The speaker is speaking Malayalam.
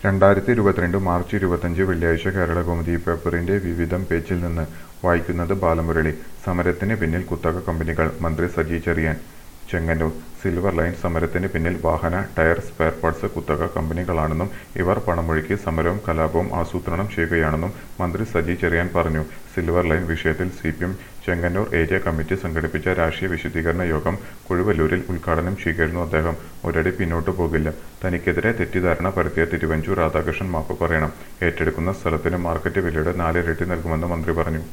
രണ്ടായിരത്തി ഇരുപത്തിരണ്ട് മാർച്ച് ഇരുപത്തഞ്ച് വെള്ളിയാഴ്ച കേരളകൗമുദി പേപ്പറിന്റെ വിവിധം പേജിൽ നിന്ന് വായിക്കുന്നത് ബാലമുരളി സമരത്തിന് പിന്നിൽ കുത്തക കമ്പനികൾ മന്ത്രി സജി ചെറിയാൻ ചെങ്ങന്നൂർ സിൽവർ ലൈൻ സമരത്തിന് പിന്നിൽ വാഹന ടയർ സ്പെയർ പാർട്സ് കുത്തക കമ്പനികളാണെന്നും ഇവർ പണമൊഴുക്കി സമരവും കലാപവും ആസൂത്രണം ചെയ്യുകയാണെന്നും മന്ത്രി സജി ചെറിയാൻ പറഞ്ഞു സിൽവർ ലൈൻ വിഷയത്തിൽ C P M Chengannur area committee സംഘടിപ്പിച്ച രാഷ്ട്രീയ വിശദീകരണ യോഗം കുഴുവല്ലൂരിൽ ഉദ്ഘാടനം ചെയ്യുകയായിരുന്നു അദ്ദേഹം ഒരടി പിന്നോട്ടു പോകില്ല തനിക്കെതിരെ തെറ്റിദ്ധാരണ പരത്തിയ തിരുവഞ്ചൂർ രാധാകൃഷ്ണൻ മാപ്പ് പറയണം ഏറ്റെടുക്കുന്ന സ്ഥലത്തിന് മാർക്കറ്റ് വിലയുടെ നാലിരട്ടി നൽകുമെന്ന് മന്ത്രി പറഞ്ഞു